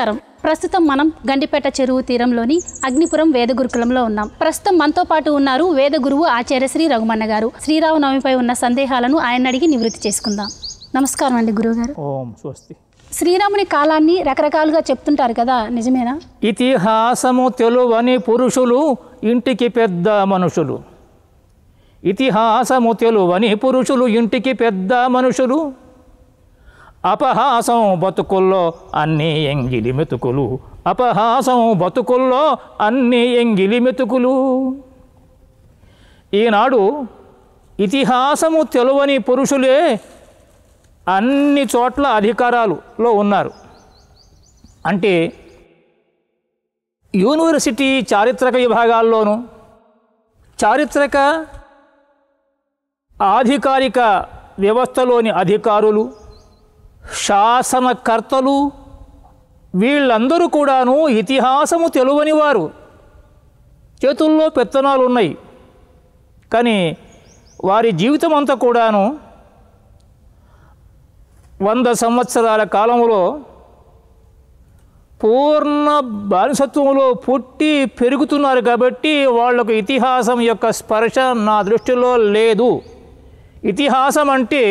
నమస్కారం ప్రస్తుతం మనం గండిపేట చెరువు తీరంలోని అగ్నిపురం వేద గురుకులంలో ఉన్నాం ప్రస్తుతం మనతో పాటు ఉన్నారు వేద గురువు ఆచార్య శ్రీ రఘుమన్న గారు శ్రీరామనవమిపై ఉన్న సందేహాలను ఆయన అడిగి నివృత్తి చేసుకుందాం నమస్కారం అండి గురువుగారు ఓం స్వస్తి శ్రీరాముని కాలాన్ని రకరకాలుగా చెప్తుంటారు కదా నిజమేనా ఇతిహాసము తెలువని పురుషులు ఇంటికి పెద్ద మనుషులు ఇతిహాసము తెలువని పురుషులు ఇంటికి పెద్ద మనుషులు అపహాసం బతుకుల్లో అన్ని ఎంగిలి మెతుకులు అపహాసం బతుకుల్లో అన్ని ఎంగిలి మెతుకులు ఈనాడు ఇతిహాసము తెలువని పురుషులే అన్ని చోట్ల అధికారాలులో ఉన్నారు అంటే యూనివర్సిటీ చారిత్రక విభాగాల్లోనూ చారిత్రక ఆధికారిక వ్యవస్థలోని అధికారులు శాసనకర్తలు వీళ్ళందరూ కూడాను ఇతిహాసము తెలువని వారు చేతుల్లో పెత్తనాలు ఉన్నాయి కానీ వారి జీవితం అంతా కూడాను వంద సంవత్సరాల కాలంలో పూర్ణ బానిసత్వంలో పుట్టి పెరుగుతున్నారు కాబట్టి వాళ్లకు ఇతిహాసం యొక్క స్పర్శ నా దృష్టిలో లేదు ఇతిహాసం అంటే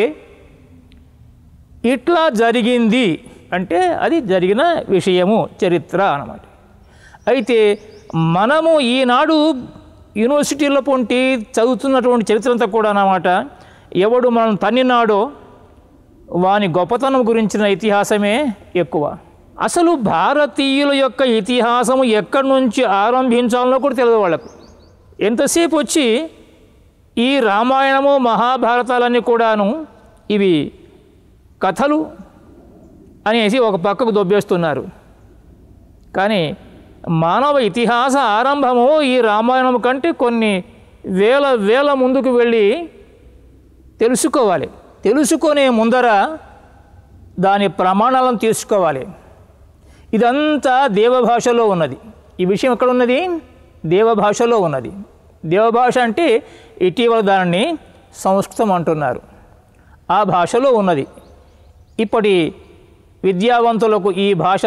ఇట్లా జరిగింది అంటే అది జరిగిన విషయము చరిత్ర అన్నమాట అయితే మనము ఈనాడు యూనివర్సిటీలో పొంటి చదువుతున్నటువంటి చరిత్ర అంతా కూడా అన్నమాట ఎవడు మనం తన్నినాడో వాని గొప్పతనం గురించిన ఇతిహాసమే ఎక్కువ అసలు భారతీయుల యొక్క ఇతిహాసము ఎక్కడి నుంచి ఆరంభించాలనో కూడా తెలియదు వాళ్ళకు ఎంతసేపు వచ్చి ఈ రామాయణము మహాభారతాలన్నీ కూడాను ఇవి కథలు అనేసి ఒక పక్కకు దొబ్బేస్తున్నారు కానీ మానవ ఇతిహాస ఆరంభము ఈ రామాయణం కంటే కొన్ని వేల వేల ముందుకు వెళ్ళి తెలుసుకోవాలి తెలుసుకునే ముందర దాని ప్రమాణాలను తీసుకోవాలి ఇదంతా దేవభాషలో ఉన్నది ఈ విషయం ఎక్కడ ఉన్నది దేవభాషలో ఉన్నది దేవభాష అంటే ఇటీవల దానిని సంస్కృతం అంటున్నారు ఆ భాషలో ఉన్నది ఇప్పటి విద్యావంతులకు ఈ భాష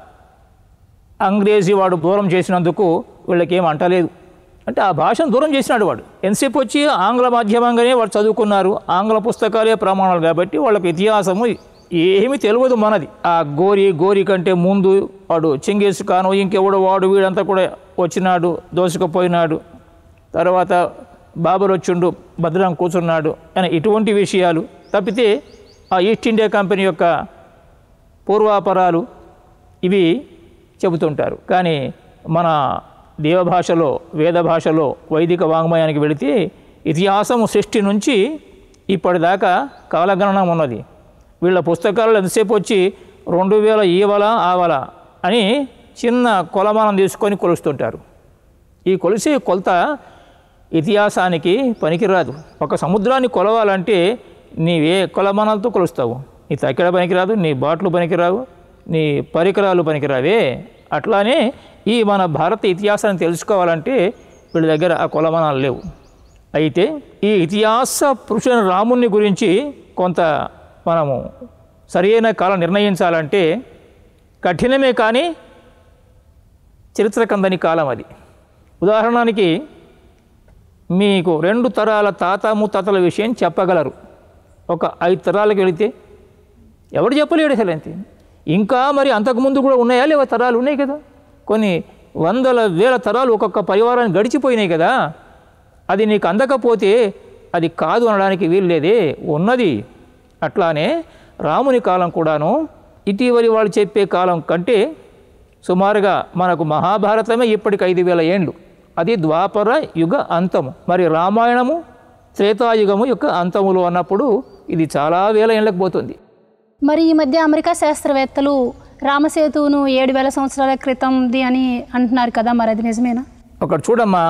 అంగ్రేజీ వాడు దూరం చేసినందుకు వీళ్ళకి ఏం అంటలేదు అంటే ఆ భాషను దూరం చేసినాడు వాడు ఎంతసేపు వచ్చి ఆంగ్ల మాధ్యమంగానే వాడు చదువుకున్నారు ఆంగ్ల పుస్తకాలే ప్రమాణాలు కాబట్టి వాళ్ళకి ఇతిహాసము ఏమీ తెలియదు మనది ఆ గోరి గోరి కంటే ముందు వాడు చెంగేజ్ ఖాను ఇంకెవడు వాడు వీడంతా కూడా వచ్చినాడు దోసుకుపోయినాడు తర్వాత బాబర్ వచ్చిండు భద్రం కూర్చున్నాడు అని ఇటువంటి విషయాలు తప్పితే ఆ ఈస్ట్ ఇండియా కంపెనీ యొక్క పూర్వాపరాలు ఇవి చెబుతుంటారు కానీ మన దేవభాషలో వేద భాషలో వైదిక వాంగ్మయానికి వెళితే ఇతిహాసము సృష్టి నుంచి ఇప్పటిదాకా కాలగణనం ఉన్నది వీళ్ళ పుస్తకాలలో ఎంతసేపు వచ్చి రెండు వేల ఈవల ఆవల అని చిన్న కొలమానం తీసుకొని కొలుస్తుంటారు ఈ కొలిసే కొలత ఇతిహాసానికి పనికిరాదు ఒక సముద్రాన్ని కొలవాలంటే నీవే కొలమానాలతో కొలుస్తావు నీ తక్కెడ పనికిరాదు నీ బాట్లు పనికిరావు నీ పరికరాలు పనికిరావే అట్లానే ఈ మన భారత ఇతిహాసాన్ని తెలుసుకోవాలంటే వీళ్ళ దగ్గర ఆ కొలమానాలు లేవు అయితే ఈ ఇతిహాస పురుషుని రాముని గురించి కొంత మనము సరైన కాలం నిర్ణయించాలంటే కఠినమే కానీ చరిత్ర కందని కాలం అది ఉదాహరణకి మీకు రెండు తరాల తాత ముత్తాతల విషయం చెప్పగలరు ఒక ఐదు తరాలకు వెళితే ఎవడు చెప్పలేడు అసలు అంతే ఇంకా మరి అంతకుముందు కూడా ఉన్నాయా లేవా తరాలు ఉన్నాయి కదా కొన్ని వందల వేల తరాలు ఒక్కొక్క పరివారాన్ని గడిచిపోయినాయి కదా అది నీకు అందకపోతే అది కాదు అనడానికి వీలు లేదే ఉన్నది అట్లానే రాముని కాలం కూడాను ఇటీవలి వాళ్ళు చెప్పే కాలం కంటే సుమారుగా మనకు మహాభారతమే ఇప్పటికి ఐదు వేల ఏండ్లు అది ద్వాపర యుగ అంతము మరి రామాయణము త్రేతాయుగము యొక్క అంతములు అన్నప్పుడు ఇది చాలా వేల ఏళ్ళకు పోతుంది మరి ఈ మధ్య అమెరికా శాస్త్రవేత్తలు రామసేతువును ఏడు వేల సంవత్సరాల క్రితంది అని అంటున్నారు కదా మరి అది నిజమేనా ఒకటి చూడమ్మా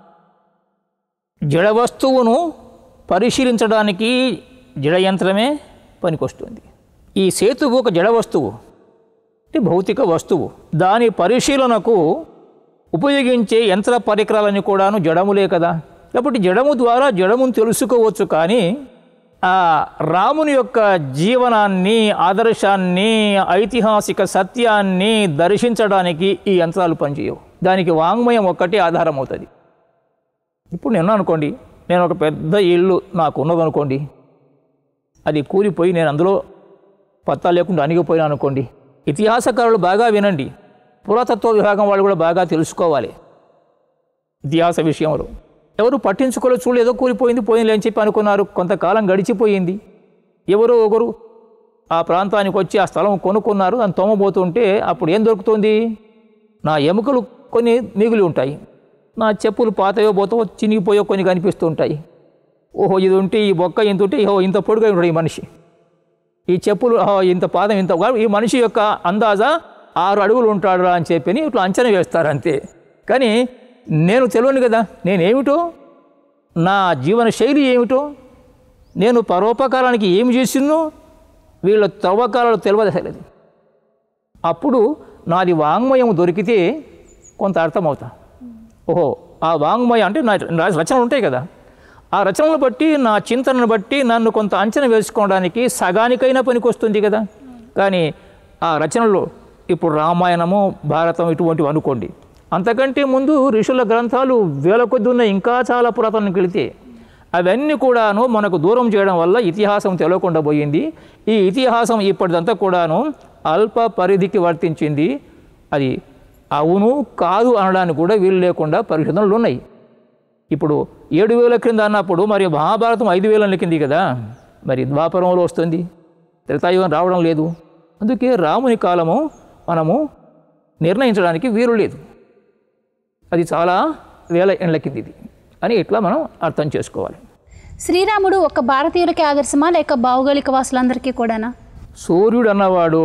జడ వస్తువును పరిశీలించడానికి జడయంత్రమే పనికొస్తుంది ఈ సేతువు ఒక జడ వస్తువు అంటే భౌతిక వస్తువు దాని పరిశీలనకు ఉపయోగించే యంత్ర పరికరాలని కూడాను జడములే కదా కాబట్టి జడము ద్వారా జడమును తెలుసుకోవచ్చు కానీ ఆ రాముని యొక్క జీవనాన్ని ఆదర్శాన్ని ఐతిహాసిక సత్యాన్ని దర్శించడానికి ఈ యంత్రాలు పనిచేయవు దానికి వాంగ్మయం ఒక్కటే ఆధారం అవుతుంది ఇప్పుడు నేను అనుకోండి నేను ఒక పెద్ద ఇల్లు నాకు ఉన్నదనుకోండి అది కూలిపోయి నేను అందులో పత్తా లేకుండా అణిగిపోయినా అనుకోండి ఇతిహాసకారులు బాగా వినండి పురాతత్వ విభాగం వాళ్ళు కూడా బాగా తెలుసుకోవాలి ఇతిహాస విషయంలో ఎవరు పట్టించుకోలేదు చూడలేదు ఏదో కూలిపోయింది పోయింది అని చెప్పి అనుకున్నారు కొంతకాలం గడిచిపోయింది ఎవరో ఒకరు ఆ ప్రాంతానికి వచ్చి ఆ స్థలం కొనుక్కున్నారు దాన్ని తోమబోతుంటే అప్పుడు ఏం దొరుకుతుంది నా ఎముకలు కొన్ని మిగిలి ఉంటాయి నా చెప్పులు పాతయో పోతో చినిగిపోయో కొన్ని కనిపిస్తూ ఉంటాయి ఓహో ఇది ఉంటే ఈ బొక్క ఇంత ఉంటే ఓహో ఇంత పొడుగా ఉంటాడు ఈ మనిషి ఈ చెప్పులు ఆహా, ఇంత పాదం ఇంత ఈ మనిషి యొక్క అందాజా ఆరు అడుగులు ఉంటాడు అని చెప్పి ఇట్లా అంచనా వేస్తారు అంతే కానీ నేను తెలియను కదా నేనేమిటో నా జీవన శైలి ఏమిటో నేను పరోపకారానికి ఏమి చేసినో వీళ్ళ తవ్వకాలలో తెలియదు అసలు అది. అప్పుడు నాది వాంగ్మయం దొరికితే కొంత అర్థమవుతా ఓహో ఆ వాంగ్మయం అంటే నా నా రచనలు ఉంటాయి కదా ఆ రచనలు బట్టి నా చింతనను బట్టి నన్ను కొంత అంచనా వేసుకోవడానికి సగానికైనా పనికొస్తుంది కదా కానీ ఆ రచనలు ఇప్పుడు రామాయణము భారతం ఇటువంటివి అనుకోండి అంతకంటే ముందు ఋషుల గ్రంథాలు వేల కొద్ది ఉన్నాయి ఇంకా చాలా పురాతనకి వెళితే అవన్నీ కూడాను మనకు దూరం చేయడం వల్ల ఇతిహాసం తెలియకుండా పోయింది ఈ ఇతిహాసం ఇప్పటిదంతా కూడాను అల్ప పరిధికి వర్తించింది అది అవును కాదు అనడానికి కూడా వీలు లేకుండా పరిశోధనలు ఉన్నాయి ఇప్పుడు ఏడు వేల క్రింద అన్నప్పుడు మరి మహాభారతం ఐదు వేల కింది కదా మరి ద్వాపరంలో వస్తుంది త్రేతాయుగం రావడం లేదు అందుకే రాముని కాలము మనము నిర్ణయించడానికి వీలు లేదు అది చాలా వేల ఏండ్ల కిందిది అని ఇట్లా మనం అర్థం చేసుకోవాలి శ్రీరాముడు ఒక భారతీయులకి ఆదర్శమా లేక భౌగోళిక వాసులందరికీ కూడానా సూర్యుడు అన్నవాడు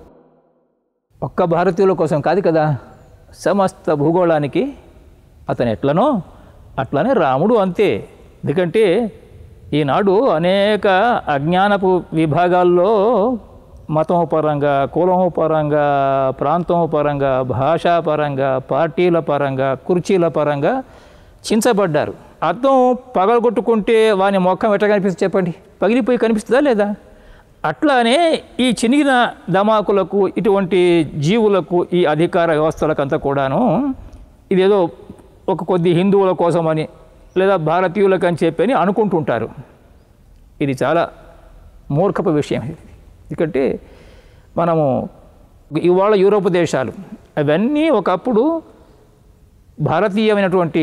ఒక్క భారతీయుల కోసం కాదు కదా సమస్త భూగోళానికి అతను ఎట్లనో అట్లనే రాముడు అంతే ఎందుకంటే ఈనాడు అనేక అజ్ఞానపు విభాగాల్లో మతం పరంగా కులం పరంగా ప్రాంతం పరంగా భాషా పరంగా పార్టీల పరంగా కుర్చీల పరంగా చించబడ్డారు అర్థం పగలగొట్టుకుంటే వాని మొఖం ఎట్లా కనిపిస్తుంది చెప్పండి పగిలిపోయి కనిపిస్తుందా లేదా అట్లానే ఈ చినిగిన దమాకులకు ఇటువంటి జీవులకు ఈ అధికార వ్యవస్థలకంతా కూడాను ఇదేదో ఒక కొద్ది హిందువుల కోసమని లేదా భారతీయులకు అని చెప్పని అనుకుంటుంటారు ఇది చాలా మూర్ఖపు విషయం ఇది ఎందుకంటే మనము ఇవాళ యూరోప్ దేశాలు అవన్నీ ఒకప్పుడు భారతీయమైనటువంటి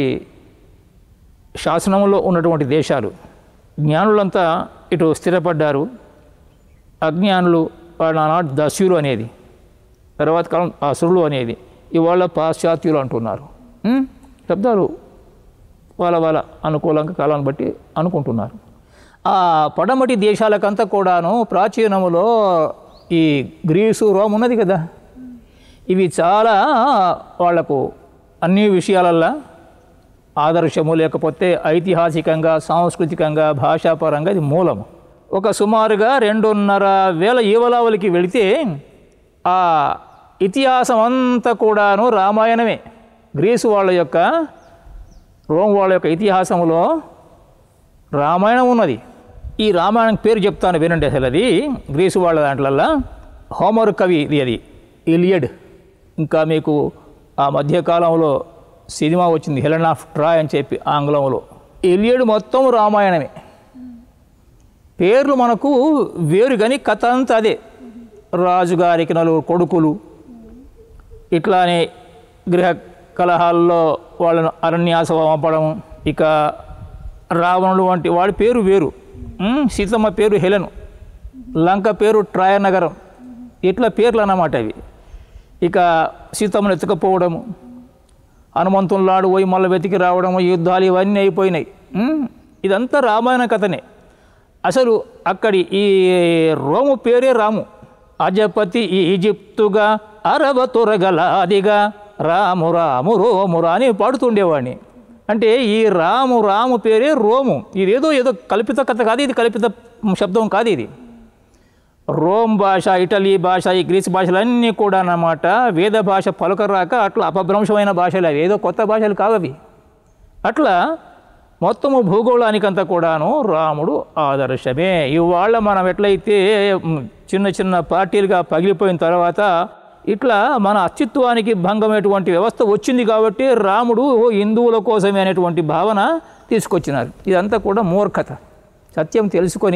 శాసనంలో ఉన్నటువంటి దేశాలు జ్ఞానులంతా ఇటు స్థిరపడ్డారు అజ్ఞానులు వాళ్ళ ఆనాడు దస్యులు అనేది తర్వాత కాలం అసురులు అనేది ఇవాళ పాశ్చాత్యులు అంటున్నారు ఉం? శబ్దాలు వాళ్ళ వాళ్ళ అనుకూలంగా కాలాన్ని బట్టి అనుకుంటున్నారు ఆ పడమటి దేశాలకంతా కూడాను ప్రాచీనములో ఈ గ్రీసు రోమ్ ఉన్నది కదా ఇవి చాలా వాళ్లకు అన్ని విషయాలల్లో ఆదర్శము లేకపోతే ఐతిహాసికంగా సాంస్కృతికంగా భాషాపరంగా ఇది మూలము ఒక సుమారుగా రెండున్నర వేల ఈవలావులకి వెళితే ఆ ఇతిహాసం అంతా కూడాను రామాయణమే గ్రీసు వాళ్ళ యొక్క రోమ్ వాళ్ళ యొక్క ఇతిహాసంలో రామాయణం ఉన్నది ఈ రామాయణం పేరు చెప్తాను వినండి అసలు అది గ్రీసు వాళ్ళ దాంట్లల్లో హోమర్ కవి ఇది అది ఇలియడ్ ఇంకా మీకు ఆ మధ్యకాలంలో సినిమా వచ్చింది హెలెన్ ఆఫ్ ట్రాయ్ అని చెప్పి ఆంగ్లంలో ఇలియడ్ మొత్తం రామాయణమే పేర్లు మనకు వేరు కానీ కథ అంతా అదే రాజుగారికి నలుగురు కొడుకులు ఇట్లానే గృహ కలహాల్లో వాళ్ళను అరణ్యాస పంపడం ఇక రావణుడు వంటి వాడి పేరు వేరు ఉమ్, సీతమ్మ పేరు హెలెను లంక పేరు ట్రాయ నగరం ఇట్లా పేర్లు అన్నమాట అవి ఇక సీతమ్మను ఎత్తుకపోవడము హనుమంతులాడు పోయి మళ్ళీ వెతికి రావడము యుద్ధాలు ఇవన్నీ అయిపోయినాయి ఉమ్, ఇదంతా రామాయణ కథనే అసలు అక్కడి ఈ రోము పేరే రాము అజపతి ఈ ఈజిప్తుగా అరవ తొరగలాదిగా రాము రాము రోమురా అని పాడుతుండేవాడిని అంటే ఈ రాము రాము పేరే రోము ఇదేదో ఏదో కల్పిత కథ కాదు ఇది కల్పిత శబ్దం కాదు ఇది రోమ్ భాష ఇటలీ భాష ఈ గ్రీస్ భాషలన్నీ కూడా అన్నమాట వేద భాష పలకరాక అట్లా అపభ్రంశమైన భాషలు అవి ఏదో కొత్త భాషలు కావు అవి అట్లా మొత్తము భూగోళానికంతా కూడాను రాముడు ఆదర్శమే ఇవాళ మనం ఎట్లయితే మ్, చిన్న చిన్న పార్టీలుగా పగిలిపోయిన తర్వాత ఇట్లా మన అస్తిత్వానికి భంగమైనటువంటి వ్యవస్థ వచ్చింది కాబట్టి రాముడు హిందువుల కోసమే అనేటువంటి భావన తీసుకొచ్చినారు ఇదంతా కూడా మూర్ఖత సత్యం తెలుసుకొని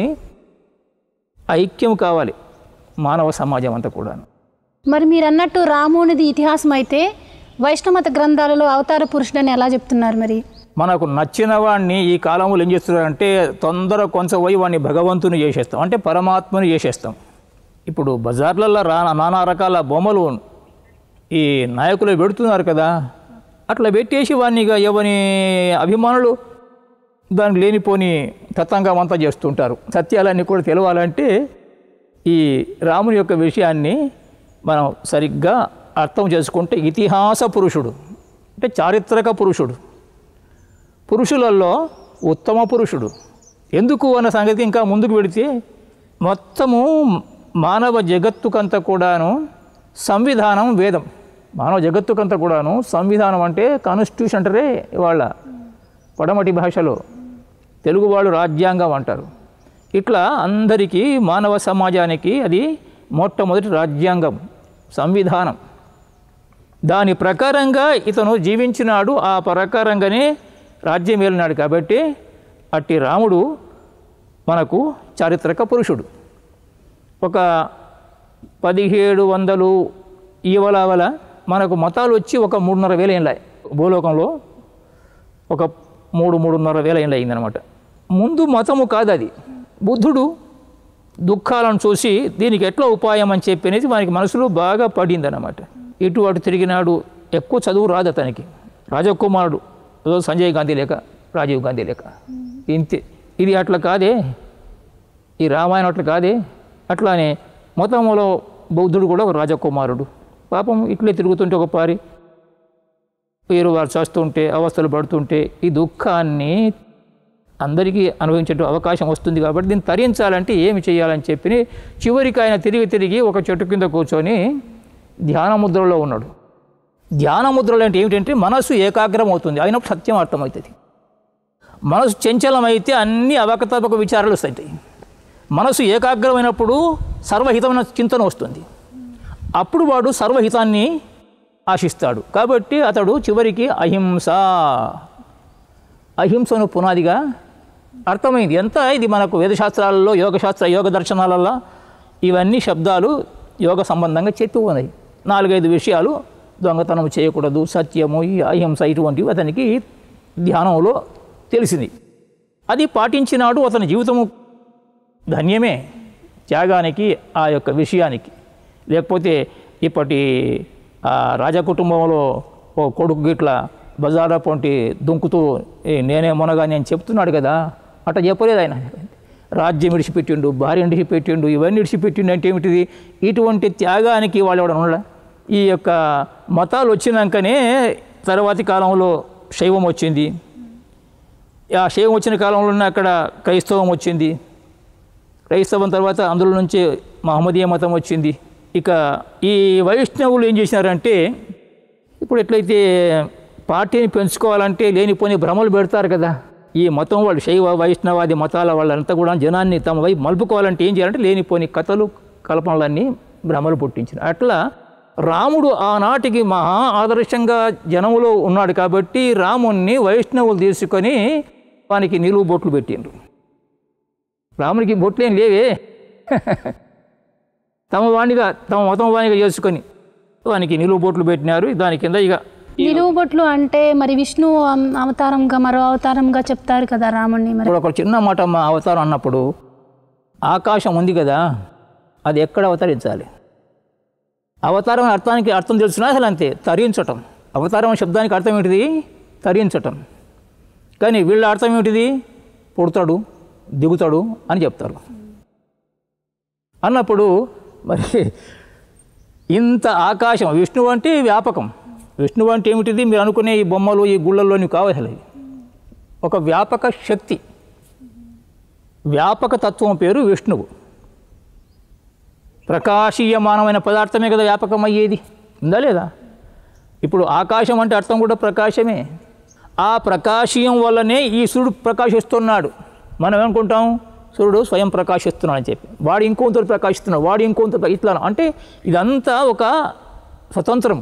ఐక్యం కావాలి మానవ సమాజం అంతా కూడాను మరి మీరు అన్నట్టు రామునిది ఇతిహాసం అయితే వైష్ణవమత గ్రంథాలలో అవతార పురుషుడని ఎలా చెప్తున్నారు మరి మనకు నచ్చిన వాడిని ఈ కాలంలో ఏం చేస్తున్నారంటే తొందర కొంచెం పోయి వాడిని భగవంతుని చేసేస్తాం అంటే పరమాత్మని చేసేస్తాం ఇప్పుడు బజార్లలో రా నానా రకాల బొమ్మలు ఈ నాయకులు పెడుతున్నారు కదా అట్లా పెట్టేసి వాడిని ఇక ఎవని అభిమానులు దానికి లేనిపోని తత్వంగం అంతా చేస్తుంటారు సత్యాలన్నీ కూడా తెలవాలంటే ఈ రాముని యొక్క విషయాన్ని మనం సరిగ్గా అర్థం చేసుకుంటే ఇతిహాస పురుషుడు అంటే చారిత్రక పురుషుడు పురుషులలో ఉత్తమ పురుషుడు ఎందుకు అన్న సంగతి ఇంకా ముందుకు పెడితే మొత్తము మానవ జగత్తుకంతా కూడాను సంవిధానం వేదం మానవ జగత్తుకంతా కూడాను సంవిధానం అంటే కాన్స్టిట్యూషన్ అంటారే ఇవాళ పడమటి భాషలో తెలుగు వాళ్ళు రాజ్యాంగం అంటారు ఇట్లా అందరికీ మానవ సమాజానికి అది మొట్టమొదటి రాజ్యాంగం సంవిధానం దాని ప్రకారంగా ఇతను జీవించినాడు ఆ ప్రకారంగానే రాజ్యం ఏలినాడు కాబట్టి అట్టి రాముడు మనకు చారిత్రక పురుషుడు ఒక పదిహేడు వందలు ఈవలావల మనకు మతాలు వచ్చి ఒక మూడున్నర వేల ఏళ్ళ భూలోకంలో ఒక మూడు మూడున్నర వేల ఏళ్ళు అయిందనమాట ముందు మతము కాదు అది బుద్ధుడు దుఃఖాలను చూసి దీనికి ఎట్లా ఉపాయం అని చెప్పి అనేది వానికి మనసులో బాగా పడిందన్నమాట ఇటు అటు తిరిగినాడు ఎక్కువ చదువు రాదు అతనికి రాజకుమారుడు ఏదో సంజయ్ గాంధీ లేక రాజీవ్ గాంధీ లేక ఇంతే ఇది అట్లా కాదే ఈ రామాయణం అట్లా కాదే అట్లానే మొత్తంలో బౌద్ధుడు కూడా ఒక రాజకుమారుడు పాపం ఇట్లే తిరుగుతుంటే ఒక పారి వీరు వారు చేస్తుంటే అవస్థలు పడుతుంటే ఈ దుఃఖాన్ని అందరికీ అనుభవించే అవకాశం వస్తుంది కాబట్టి దీన్ని తరించాలంటే ఏమి చేయాలని చెప్పి చివరికి ఆయన తిరిగి తిరిగి ఒక చెట్టు కింద కూర్చొని ధ్యాన ముద్రలో ఉన్నాడు ధ్యాన ముద్రలు అంటే ఏమిటంటే మనసు ఏకాగ్రం అవుతుంది అయినప్పుడు సత్యం అర్థమవుతుంది మనసు చంచలమైతే అన్ని అవకతవక విచారాలు వస్తాయి మనసు ఏకాగ్రమైనప్పుడు సర్వహితమైన చింతన వస్తుంది అప్పుడు వాడు సర్వహితాన్ని ఆశిస్తాడు కాబట్టి అతడు చివరికి అహింస అహింసను పునాదిగా అర్థమైంది ఎంత ఇది మనకు వేదశాస్త్రాలలో యోగశాస్త్ర యోగ దర్శనాలలో ఇవన్నీ శబ్దాలు యోగ సంబంధంగా చెప్పి ఉన్నాయి నాలుగైదు విషయాలు దొంగతనం చేయకూడదు సత్యము ఈ అహింస ఇటువంటివి అతనికి ధ్యానంలో తెలిసింది అది పాటించినాడు అతని జీవితము ధన్యమే త్యాగానికి ఆ యొక్క విషయానికి లేకపోతే ఇప్పటి ఆ రాజకుటుంబంలో ఓ కొడుకు గిట్ల బజారా పొంటి దుంకుతూ "ఏ, నేనే మునగా నేను చెప్తున్నాడు కదా అట్లా చెప్పలేదు ఆయన రాజ్యం విడిచిపెట్టిండు భార్య విడిచిపెట్టిండు ఇవన్నీ విడిచిపెట్టిండు అంటే ఏమిటిది ఇటువంటి త్యాగానికి వాళ్ళు ఎవడ ఉండలే ఈ యొక్క మతాలు వచ్చినాకనే తర్వాతి కాలంలో శైవం వచ్చింది ఆ శైవం వచ్చిన కాలంలోనే అక్కడ క్రైస్తవం వచ్చింది క్రైస్తవం తర్వాత అందులో నుంచి మహమ్మదీయ మతం వచ్చింది ఇక ఈ వైష్ణవులు ఏం చేసినారంటే ఇప్పుడు ఎట్లయితే పార్టీని పెంచుకోవాలంటే లేనిపోని భ్రమలు పెడతారు కదా ఈ మతం వాళ్ళు శైవ వైష్ణవాది మతాల వాళ్ళంతా కూడా జనాన్ని తమ వైపు మలుపుకోవాలంటే ఏం చేయాలంటే లేనిపోని కథలు కల్పనలన్నీ భ్రమలు పుట్టించిన అట్లా రాముడు ఆనాటికి మహా ఆదర్శంగా జనములో ఉన్నాడు కాబట్టి రాముణ్ణి వైష్ణవులు తీసుకొని వానికి నిలువు బొట్లు పెట్టిండ్రు రామునికి బొట్లేం లేవే తమ వాణిగా తమ మతం వాణిగా చేసుకొని వానికి నిలువు బొట్లు పెట్టినారు దాని కింద ఇక నిలువు బొట్లు అంటే మరి విష్ణు అం- అవతారంగా మరో అవతారంగా చెప్తారు కదా రాముణ్ణి మరి ఇప్పుడు ఒక చిన్న మాట మా అవతారం అన్నప్పుడు ఆకాశం ఉంది కదా అది ఎక్కడ అవతరించాలి అవతారం అనే అర్థానికి అర్థం తెలుసునా అసలు అంతే తరించటం అవతారం అనే శబ్దానికి అర్థం ఏంటిది తరించటం కానీ వీళ్ళ అర్థం ఏమిటిది పుడతాడు దిగుతాడు అని చెప్తారు అన్నప్పుడు మరి ఇంత ఆకాశం విష్ణువు అంటే వ్యాపకం విష్ణువు అంటే ఏమిటిది మీరు అనుకునే ఈ బొమ్మలు ఈ గుళ్ళల్లోని కావాలి ఒక వ్యాపక శక్తి వ్యాపక తత్వం పేరు విష్ణువు ప్రకాశీయమానమైన పదార్థమే కదా వ్యాపకం అయ్యేది ఉందా లేదా ఇప్పుడు ఆకాశం అంటే అర్థం కూడా ప్రకాశమే ఆ ప్రకాశం వల్లనే ఈ సూర్యుడు ప్రకాశిస్తున్నాడు మనం ఏమనుకుంటాం సూర్యుడు స్వయం ప్రకాశిస్తున్నాడు అని చెప్పి వాడు ఇంకొంత ప్రకాశిస్తున్నాడు వాడు ఇంకొంత ప్ర- ఇట్లా అంటే ఇదంతా ఒక స్వతంత్రం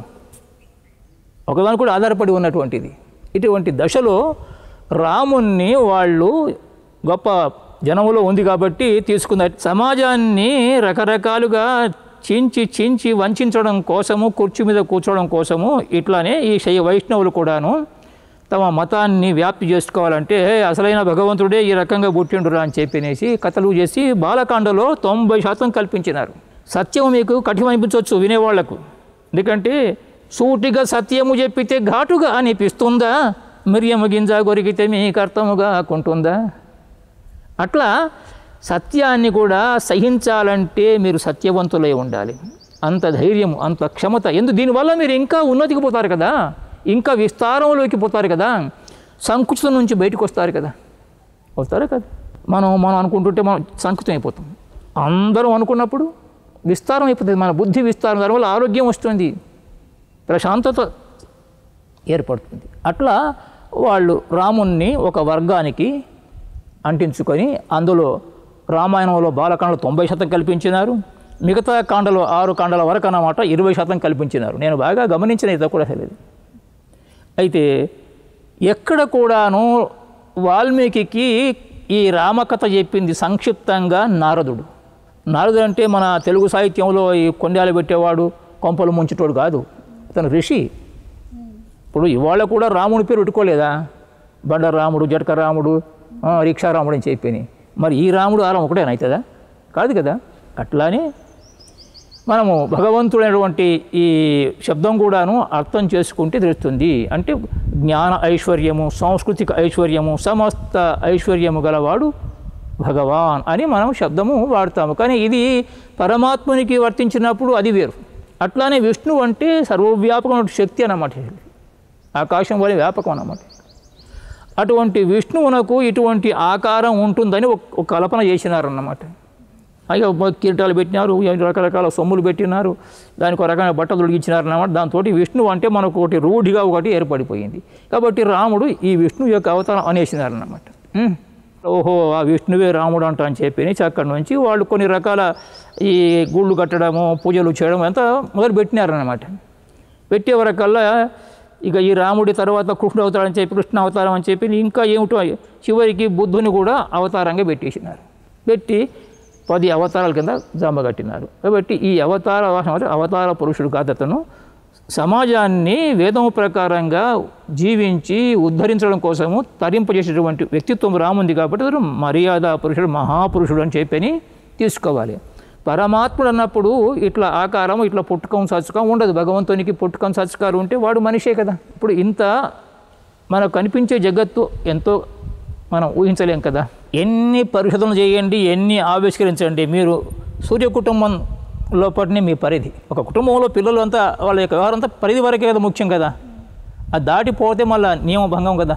ఒకదాని కూడా ఆధారపడి ఉన్నటువంటిది ఇటువంటి దశలో రాముణ్ణి వాళ్ళు గొప్ప జనములో ఉంది కాబట్టి తీసుకున్నారు సమాజాన్ని రకరకాలుగా చించి చించి వంచడం కోసము కుర్చీ మీద కూర్చోవడం కోసము ఇట్లానే ఈ శైవ వైష్ణవులు కూడాను తమ మతాన్ని వ్యాప్తి చేసుకోవాలంటే "హే, అసలైన భగవంతుడే ఈ రకంగా పుట్టిండురా అని చెప్పినేసి కథలు చేసి బాలకాండలో తొంభై శాతం కల్పించినారు సత్యం మీకు కఠినం అనిపించవచ్చు వినేవాళ్లకు ఎందుకంటే సూటిగా సత్యము చెప్పితే ఘాటుగా అనిపిస్తుందా మిరియము గింజ కొరికితే మీకు అర్థముగా కుంటుందా అట్లా సత్యాన్ని కూడా సహించాలంటే మీరు సత్యవంతులై ఉండాలి అంత ధైర్యం అంత క్షమత ఎందు దీనివల్ల మీరు ఇంకా ఉన్నతికి పోతారు కదా ఇంకా విస్తారంలోకి పోతారు కదా సంకుచితం నుంచి బయటకు వస్తారు కదా వస్తారా కదా మనం మనం అనుకుంటుంటే మనం సంకుచితం అయిపోతాం అందరం అనుకున్నప్పుడు విస్తారం అయిపోతుంది మన బుద్ధి విస్తారం దానివల్ల ఆరోగ్యం వస్తుంది ప్రశాంతత ఏర్పడుతుంది అట్లా వాళ్ళు రాముణ్ణి ఒక వర్గానికి అంటించుకొని అందులో రామాయణంలో బాలకాండలో తొంభై శాతం కల్పించినారు మిగతా కాండలో ఆరు కాండల వరకు అన్నమాట ఇరవై శాతం కల్పించినారు నేను బాగా గమనించిన ఇది కూడా తెలియదు అయితే ఎక్కడ కూడాను వాల్మీకి ఈ రామకథ చెప్పింది సంక్షిప్తంగా నారదుడు నారదుడు అంటే మన తెలుగు సాహిత్యంలో ఈ కొండాలు పెట్టేవాడు కొంపలు ముంచేటోడు కాదు అతను ఋషి ఇప్పుడు ఇవాళ కూడా రాముడి పేరు పెట్టుకోలేదా బండ రాముడు జటక రాముడు ఆ, రిక్షా రాముడు అని చెప్పి మరి ఈ రాముడు ఆ రాముడు ఒకటేనా అవుతుందా కాదు కదా అట్లానే మనము భగవంతుడైనటువంటి ఈ శబ్దం కూడాను అర్థం చేసుకుంటే తెలుస్తుంది అంటే జ్ఞాన ఐశ్వర్యము సాంస్కృతిక ఐశ్వర్యము సమస్త ఐశ్వర్యము గలవాడు భగవాన్ అని మనం శబ్దము వాడతాము కానీ ఇది పరమాత్మునికి వర్తించినప్పుడు అది వేరు అట్లానే విష్ణువు అంటే సర్వవ్యాపకమైన శక్తి అన్నమాట ఆకాశం వల్ల వ్యాపకం అన్నమాట అటువంటి విష్ణువునకు ఇటువంటి ఆకారం ఉంటుందని ఒక ఒక కల్పన చేసినారన్నమాట అయ్యో కిరీటాలు పెట్టినారు ఎన్ని రకరకాల సొమ్ములు పెట్టినారు దానికి ఒక రకమైన బట్టలు తొలగించినారన్నమాట దాంతో విష్ణువు అంటే మనకు ఒకటి రూఢిగా ఒకటి ఏర్పడిపోయింది కాబట్టి రాముడు ఈ విష్ణువు యొక్క అవతారం అనేసినారన్నమాట ఉమ్. ఓహో ఆ విష్ణువే రాముడు అంట అని చెప్పి అక్కడి నుంచి వాళ్ళు కొన్ని రకాల ఈ గుళ్ళు కట్టడము పూజలు చేయడం అంతా మొదలు పెట్టినారన్నమాట పెట్టే వరకల్లా ఇక ఈ రాముడి తర్వాత కృష్ణుడు అవతారం అని చెప్పి కృష్ణ అవతారం అని చెప్పి ఇంకా ఏమిటో చివరికి బుద్ధుని కూడా అవతారంగా పెట్టేసినారు పెట్టి పది అవతారాల కింద జమ కట్టినారు కాబట్టి ఈ అవతార అవతార పురుషుడు కాదు అతను సమాజాన్ని వేదం ప్రకారంగా జీవించి ఉద్ధరించడం కోసము తరింపజేసేటువంటి వ్యక్తిత్వం రాముంది కాబట్టి అతను మర్యాద పురుషుడు మహాపురుషుడు అని చెప్పని తీసుకోవాలి పరమాత్ముడు అన్నప్పుడు ఇట్లా ఆకారం ఇట్లా పుట్టుకం సచ్చుకం ఉండదు భగవంతునికి పుట్టుకం సచ్చుకారు ఉంటే వాడు మనిషే కదా ఇప్పుడు ఇంత మనకు కనిపించే జగత్తు ఎంతో మనం ఊహించలేం కదా ఎన్ని పరిశోధనలు చేయండి ఎన్ని ఆవిష్కరించండి మీరు సూర్య కుటుంబం లోపటినే మీ పరిధి ఒక కుటుంబంలో పిల్లలు అంతా వాళ్ళ యొక్క వ్యవహారం అంతా పరిధి వరకే కదా ముఖ్యం కదా అది దాటిపోతే మళ్ళీ నియమభంగం కదా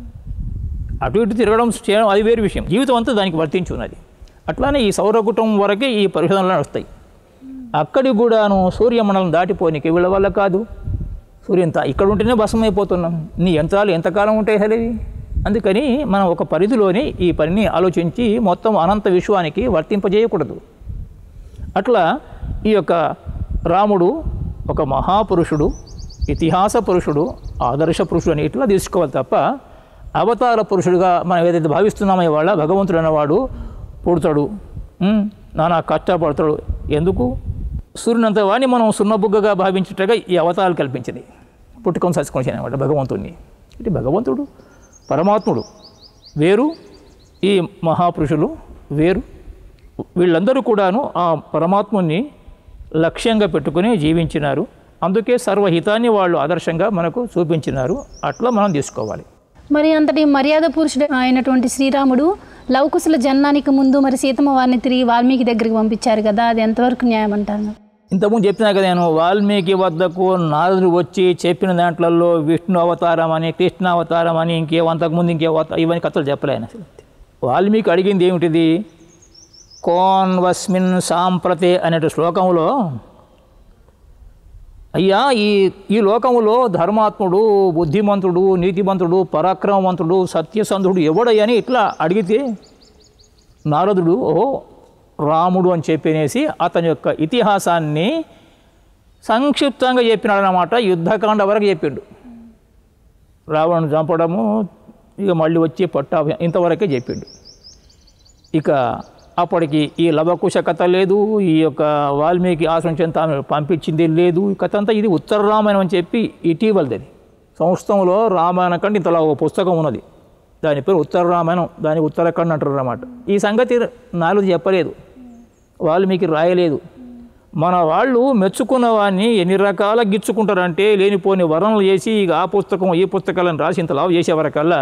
అటు ఇటు తిరగడం చేయడం అది వేరు విషయం జీవితం అంతా దానికి వర్తించి ఉన్నది అట్లానే ఈ సౌర కుటుంబం వరకే ఈ పరిశోధనలు వస్తాయి అక్కడికి కూడాను సూర్యమండలం దాటిపోనికి వీళ్ళ వల్ల కాదు సూర్యం తా- ఇక్కడ ఉంటేనే భస్మం అయిపోతున్నాం నీ యంత్రాలు ఎంతకాలం ఉంటాయి అసలు ఇవి అందుకని మనం ఒక పరిధిలోనే ఈ పనిని ఆలోచించి మొత్తం అనంత విశ్వానికి వర్తింపజేయకూడదు అట్లా ఈ యొక్క రాముడు ఒక మహాపురుషుడు ఇతిహాస పురుషుడు ఆదర్శ పురుషుడు అని ఇట్లా తీసుకోవాలి తప్ప అవతార పురుషుడుగా మనం ఏదైతే భావిస్తున్నామో ఇవాళ భగవంతుడు అన్నవాడు పుడతాడు ఉమ్, నానా కష్టపడతాడు ఎందుకు సూర్యునంత వాడిని మనం సున్నబుగ్గగా భావించేట్టుగా ఈ అవతారాలు కల్పించింది పుట్టుకొని సచ్చుకొని అనమాట భగవంతుడిని ఇది భగవంతుడు పరమాత్ముడు వేరు ఈ మహాపురుషులు వేరు వీళ్ళందరూ కూడాను ఆ పరమాత్ముని లక్ష్యంగా పెట్టుకుని జీవించినారు అందుకే సర్వహితాన్ని వాళ్ళు ఆదర్శంగా మనకు చూపించినారు అట్లా మనం తీసుకోవాలి మరి అంతటి మర్యాద పురుషుడు అయినటువంటి శ్రీరాముడు లవకుశుల జన్మానికి ముందు మరి సీతమ్మ వారిని తిరిగి వాల్మీకి దగ్గరికి పంపించారు కదా అది ఎంతవరకు న్యాయం అంటారు ఇంతకుముందు చెప్పినా కదా నేను వాల్మీకి వద్దకు నారదుడు వచ్చి చెప్పిన దాంట్లలో విష్ణు అవతారం అని కృష్ణ అవతారం అని ఇంకే అంతకుముందు ఇంకే అవతారం ఇవన్నీ కథలు చెప్పలే ఆయన అసలు వాల్మీకి అడిగింది ఏమిటిది కోన్ వస్మిన్ సాంప్రతే అనే శ్లోకంలో అయ్యా ఈ ఈ లోకములో ధర్మాత్ముడు బుద్ధిమంతుడు నీతిమంతుడు పరాక్రమవంతుడు సత్యసంధుడు ఎవడయ్యని ఇట్లా అడిగితే నారదుడు ఓ రాముడు అని చెప్పనేసి అతని యొక్క ఇతిహాసాన్ని సంక్షిప్తంగా చెప్పినాడనమాట యుద్ధకాండ వరకు చెప్పిండు రావణుని చంపడము ఇక మళ్ళీ వచ్చి పట్టా ఇంతవరకే చెప్పిండు ఇక అప్పటికి ఈ లవకుశ కథ లేదు ఈ యొక్క వాల్మీకి ఆశ్రమించిన తాను పంపించింది లేదు ఈ కథ అంతా ఇది ఉత్తర రామాయణం అని చెప్పి ఇటీవలది అది సంస్కృతంలో రామాయణం కంటే ఇంతలా ఒక పుస్తకం ఉన్నది దాని పేరు ఉత్తర రామాయణం దాని ఉత్తరాఖండ్ అంటారు అన్నమాట ఈ సంగతి నాలుగు చెప్పలేదు వాల్మీకి రాయలేదు మన వాళ్ళు మెచ్చుకున్న వాడిని ఎన్ని రకాల గిచ్చుకుంటారంటే లేనిపోని వర్ణనలు చేసి ఇక ఆ పుస్తకం ఈ పుస్తకాలను రాసి ఇంత లావు చేసేవరకల్లా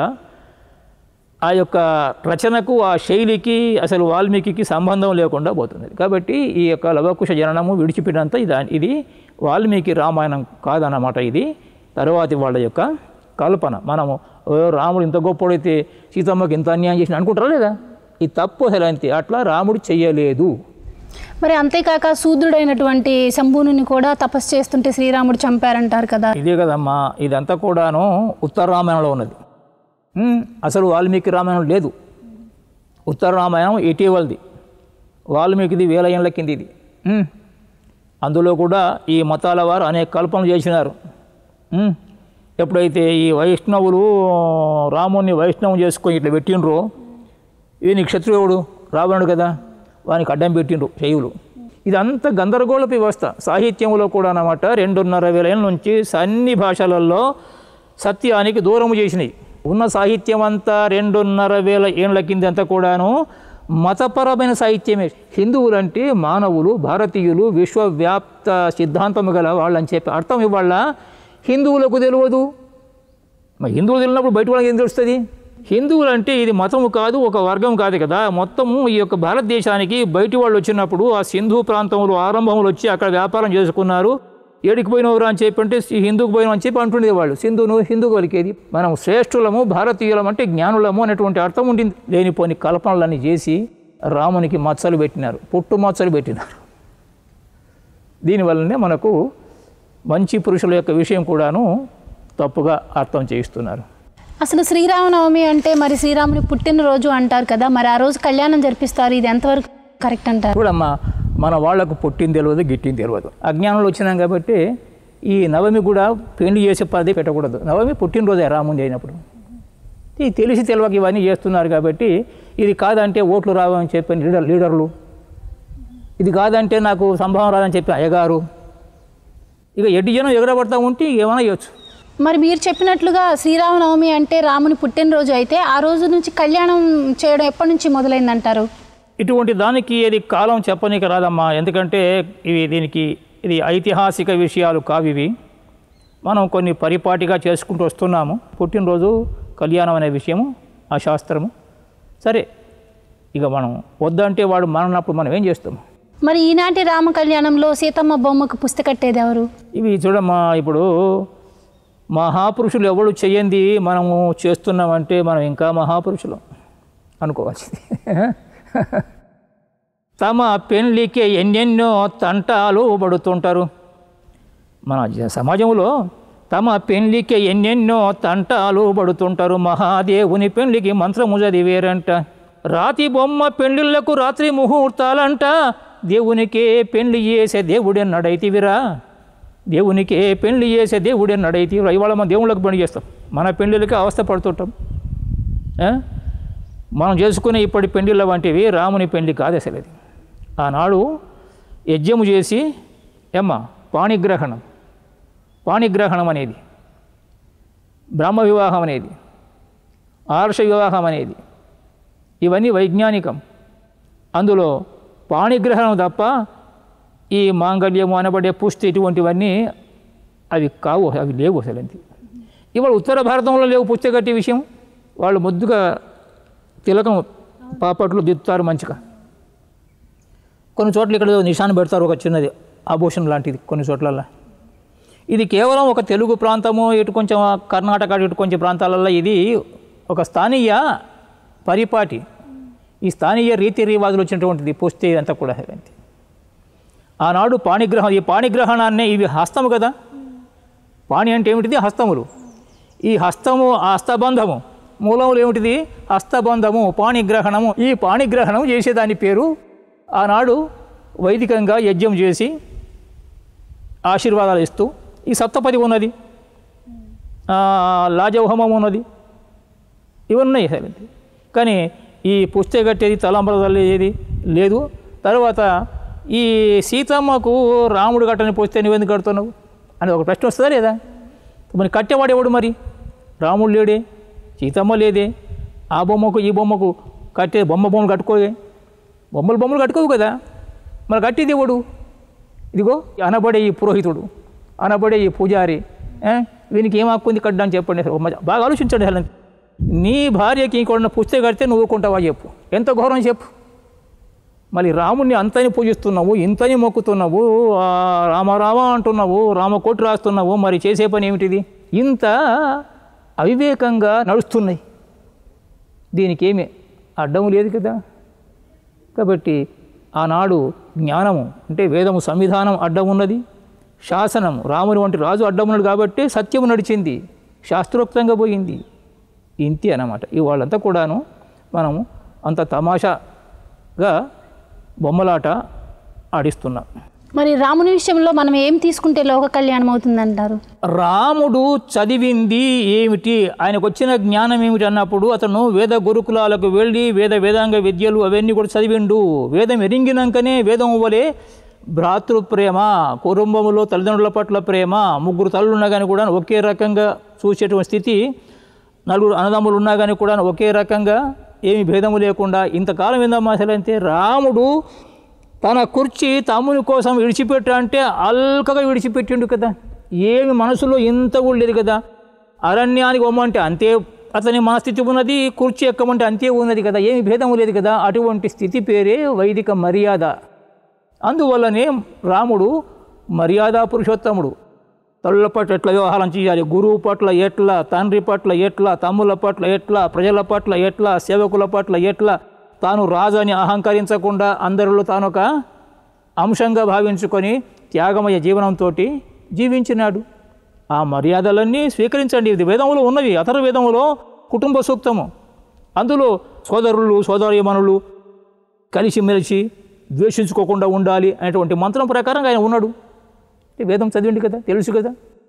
ఆ యొక్క రచనకు ఆ శైలికి అసలు వాల్మీకి సంబంధం లేకుండా పోతుంది కాబట్టి ఈ యొక్క లవకుశ జననము విడిచిపెట్టినంత ఇది ఇది వాల్మీకి రామాయణం కాదన్నమాట ఇది తరువాతి వాళ్ళ యొక్క కల్పన మనము "ఓ, రాముడు ఇంత గొప్పడైతే సీతమ్మకి ఇంత అన్యాయం చేసిన అనుకుంటారా లేదా ఇది తప్పు అసలు అంతే అట్లా రాముడు చెయ్యలేదు మరి అంతేకాక శూద్రుడైనటువంటి శంభునుని కూడా తపస్సు చేస్తుంటే శ్రీరాముడు చంపారంటారు కదా ఇదే కదమ్మా ఇదంతా కూడాను ఉత్తర రామాయణంలో ఉన్నది ఉమ్, అసలు వాల్మీకి రామాయణం లేదు ఉత్తర రామాయణం ఇటీవలది వాల్మీకిది వేల ఏళ్ళ కింది ఇది ఉమ్, అందులో కూడా ఈ మతాల వారు అనేక కల్పనలు చేసినారు ఉమ్, ఎప్పుడైతే ఈ వైష్ణవులు రాముని వైష్ణవం చేసుకొని ఇట్లా పెట్టినరో ఈయన క్షత్రియుడు రావణుడు కదా వానికి అడ్డం పెట్టిండ్రు శైవులు ఇదంతా గందరగోళపు వ్యవస్థ సాహిత్యంలో కూడా అన్నమాట రెండున్నర వేల ఏళ్ళ నుంచి అన్ని భాషలలో సత్యానికి దూరము చేసినాయి ఉన్న సాహిత్యం అంతా రెండున్నర వేల ఏళ్ళ కిందంతా కూడాను మతపరమైన సాహిత్యమే హిందువులంటే మానవులు భారతీయులు విశ్వవ్యాప్త సిద్ధాంతం గల వాళ్ళని చెప్పి అర్థం ఇవాళ హిందువులకు తెలియదు మరి హిందువులు తెలియనప్పుడు బయట వాళ్ళకి ఏం తెలుస్తుంది హిందువులు అంటే ఇది మతము కాదు ఒక వర్గం కాదు కదా మొత్తము ఈ యొక్క భారతదేశానికి బయటి వాళ్ళు వచ్చినప్పుడు ఆ సింధు ప్రాంతంలో ఆరంభంలో వచ్చి అక్కడ వ్యాపారం చేసుకున్నారు ఏడికి పోయినవరు అని చెప్పి అంటే "సి- హిందూకు పోయిన అని చెప్పి అంటుండేది వాళ్ళు సింధును హిందూ కలిగేది మనం శ్రేష్ఠులము భారతీయులం అంటే జ్ఞానులము అనేటువంటి అర్థం ఉండింది లేనిపోని కల్పనలన్నీ చేసి రామునికి మచ్చలు పెట్టినారు పుట్టు మచ్చలు పెట్టినారు దీనివల్లనే మనకు మంచి పురుషుల యొక్క విషయం కూడాను తప్పుగా అర్థం చేయిస్తున్నారు అసలు శ్రీరామనవమి అంటే మరి శ్రీరాముని పుట్టినరోజు అంటారు కదా మరి ఆ రోజు కళ్యాణం జరిపిస్తారు ఇది ఎంతవరకు కరెక్ట్ అంటారు చూడమ్మా మన వాళ్లకు పుట్టింది తెలియదు గిట్టింది తెలియదు అజ్ఞానంలో వచ్చినాం కాబట్టి ఈ నవమి కూడా పెళ్లి చేసే పదే పెట్టకూడదు నవమి పుట్టినరోజే రాముంది అయినప్పుడు ఈ తెలిసి తెలియక ఇవన్నీ చేస్తున్నారు కాబట్టి ఇది కాదంటే ఓట్లు రావని చెప్పిన లీడర్ లీడర్లు ఇది కాదంటే నాకు సంభవం రాదని చెప్పి అయ్యగారు ఇక ఎడ్డి జనం ఎగరబడతా ఉంటే ఏమైనా చేయొచ్చు మరి మీరు చెప్పినట్లుగా శ్రీరామనవమి అంటే రాముని పుట్టినరోజు అయితే ఆ రోజు నుంచి కళ్యాణం చేయడం ఎప్పటి నుంచి మొదలైందంటారు ఇటువంటి దానికి ఇది కాలం చెప్పనీకి రాదమ్మా ఎందుకంటే ఇవి దీనికి ఇది ఐతిహాసిక విషయాలు కావు ఇవి మనం కొన్ని పరిపాటిగా చేసుకుంటూ వస్తున్నాము పుట్టినరోజు కళ్యాణం అనే విషయము ఆ శాస్త్రము సరే ఇక మనం వద్దంటే వాడు మనన్నప్పుడు మనం ఏం చేస్తాము మరి ఈనాటి రామ కళ్యాణంలో సీతమ్మ బొమ్మకు పుస్తకట్టేది ఎవరు ఇవి చూడమ్మా ఇప్పుడు మహాపురుషులు ఎవరు చెయ్యంది మనము చేస్తున్నామంటే మనం ఇంకా మహాపురుషులం అనుకోవాల్సింది తమ పెళ్ళికి ఎన్నెన్నో తంటాలు పడుతుంటారు మన జ- సమాజంలో తమ పెళ్ళికి ఎన్నెన్నో తంటాలు పడుతుంటారు మహాదేవుని పెళ్ళికి మంత్రము చదివేరంట రాతి బొమ్మ పెళ్ళిళ్ళకు రాత్రి ముహూర్తాలంట దేవునికే పెళ్లి చేసే దేవుడే నడైతివిరా దేవునికే పెళ్లి చేసే దేవుడే నడైతివిరా ఇవాళ మన దేవుళ్ళకి పని చేస్తాం మన పెళ్ళిళ్ళకి అవస్థ పడుతుంటాం ఆ? మనం చేసుకునే ఇప్పటి పెండిళ్ళ వంటివి రాముని పెండ్లి కాదు అసలు అది ఆనాడు యజ్ఞము చేసి ఎమ్మ పాణిగ్రహణం పాణిగ్రహణం అనేది బ్రహ్మ వివాహం అనేది ఆర్ష వివాహం అనేది ఇవన్నీ వైజ్ఞానికం అందులో పాణిగ్రహణం తప్ప ఈ మాంగళ్యము అనబడే పుష్టి ఇటువంటివన్నీ అవి కావు అవి లేవు అసలు అంతే ఇవాళ ఉత్తర భారతంలో లేవు పుస్తకట్టి విషయం వాళ్ళు ముద్దుగా తిలకం పాపట్లు దిద్దుతారు మంచిగా కొన్ని చోట్ల ఇక్కడ నిశాన్ పెడతారు ఒక చిన్నది ఆభూషణం లాంటిది కొన్ని చోట్లల్లో ఇది కేవలం ఒక తెలుగు ప్రాంతము ఇటు కొంచెం కర్ణాటక ఇటు కొంచెం ప్రాంతాలలో ఇది ఒక స్థానీయ పరిపాటి ఈ స్థానీయ రీతి రివాజులు వచ్చినటువంటిది పుస్తే అంతా కూడా అంతే ఆనాడు పాణిగ్రహం ఈ పాణిగ్రహణాన్ని ఇవి హస్తము కదా పాణి అంటే ఏమిటిది హస్తములు ఈ హస్తము ఆ హస్తబంధము మూలములు ఏమిటిది హస్తబంధము పాణిగ్రహణము ఈ పాణిగ్రహణం చేసేదాని పేరు ఆనాడు వైదికంగా యజ్ఞం చేసి ఆశీర్వాదాలు ఇస్తూ ఈ సప్తపది ఉన్నది ఆ, లాజవహమం ఉన్నది ఇవన్నీ సరే కానీ ఈ పుస్తే కట్టేది తలంబర తల్లేది లేదు తర్వాత ఈ సీతమ్మకు రాముడు కట్టని పుస్తే నువ్వెందుకు కడుతున్నావు అని ఒక ప్రశ్న వస్తుందా లేదా మరి కట్టేవాడు ఎవడు మరి రాముడు లేడే సీతమ్మ లేదే ఆ బొమ్మకు ఈ బొమ్మకు కట్టే బొమ్మ బొమ్మలు కట్టుకోవే బొమ్మలు బొమ్మలు కట్టుకోవు కదా మరి కట్టేది ఎవడు ఇదిగో అనబడే ఈ పురోహితుడు అనబడే ఈ పూజారి ఏ? వీనికి ఏం హక్కు ఉంది కట్టడానికి చెప్పండి అసలు మజా- బాగా ఆలోచించండి అసలు నీ భార్యకి ఇంకొన్న పుస్తకం కడితే నువ్వు కొంటావా చెప్పు ఎంత ఘోరం చెప్పు మళ్ళీ రాముడిని అంతని పూజిస్తున్నావు ఇంతని మొక్కుతున్నావు ఆ, రామ రామ అంటున్నావు రామకోటి రాస్తున్నావు మరి చేసే పని ఏమిటిది ఇంత అవివేకంగా నడుస్తున్నాయి దీనికి ఏమీ అడ్డం లేదు కదా కాబట్టి ఆనాడు జ్ఞానము అంటే వేదము సంవిధానం అడ్డం ఉన్నది శాసనం రాముని వంటి రాజు అడ్డం ఉన్నాడు కాబట్టి సత్యము నడిచింది శాస్త్రోక్తంగా పోయింది ఇంతే అన్నమాట ఇవాళంతా కూడాను మనము అంత తమాషాగా బొమ్మలాట ఆడిస్తున్నాం మరి రాముని విషయంలో మనం ఏం తీసుకుంటే లోక కళ్యాణం అవుతుందంటారు రాముడు చదివింది ఏమిటి ఆయనకు వచ్చిన జ్ఞానం ఏమిటి అన్నప్పుడు అతను వేద గురుకులాలకు వెళ్ళి వేద వేదాంగ విద్యలు అవన్నీ కూడా చదివిండు వేదం ఎరింగినాకనే వేదం వలె భ్రాతృప్రేమ కుటుంబములో తల్లిదండ్రుల పట్ల ప్రేమ ముగ్గురు తల్లులు ఉన్నా కానీ కూడా ఒకే రకంగా చూసేటువంటి స్థితి నలుగురు అన్నదమ్ములు ఉన్నా కానీ కూడా ఒకే రకంగా ఏమి భేదము లేకుండా ఇంతకాలం ఏందమ్మా అసలు అంటే రాముడు తన కుర్చీ తమ్ముని కోసం విడిచిపెట్టా అంటే అల్కగా విడిచిపెట్టిండు కదా ఏమి మనసులో ఇంత కూడా లేదు కదా అరణ్యానికి పోమంటే అంతే అతని మనస్థితి ఉన్నది కుర్చీ ఎక్కమంటే అంతే ఉన్నది కదా ఏమి భేదము లేదు కదా అటువంటి స్థితి పేరే వైదిక మర్యాద అందువల్లనే రాముడు మర్యాద పురుషోత్తముడు తల్లుల పట్ల ఎట్లా వ్యవహారం చేయాలి గురువు పట్ల ఎట్లా తండ్రి పట్ల ఎట్లా తమ్ముల పట్ల ఎట్లా ప్రజల పట్ల ఎట్లా సేవకుల పట్ల ఎట్లా తాను రాజు అని అహంకరించకుండా అందరిలో తాను ఒక అంశంగా భావించుకొని త్యాగమయ జీవనంతో జీవించినాడు ఆ మర్యాదలన్నీ స్వీకరించండి ఇది వేదములో ఉన్నవి అతర వేదములో కుటుంబ సూక్తము అందులో సోదరులు సోదరీమణులు కలిసిమెలిసి ద్వేషించుకోకుండా ఉండాలి అనేటువంటి మంత్రం ప్రకారంగా ఆయన ఉన్నాడు అంటే వేదం చదివిండి కదా తెలుసు కదా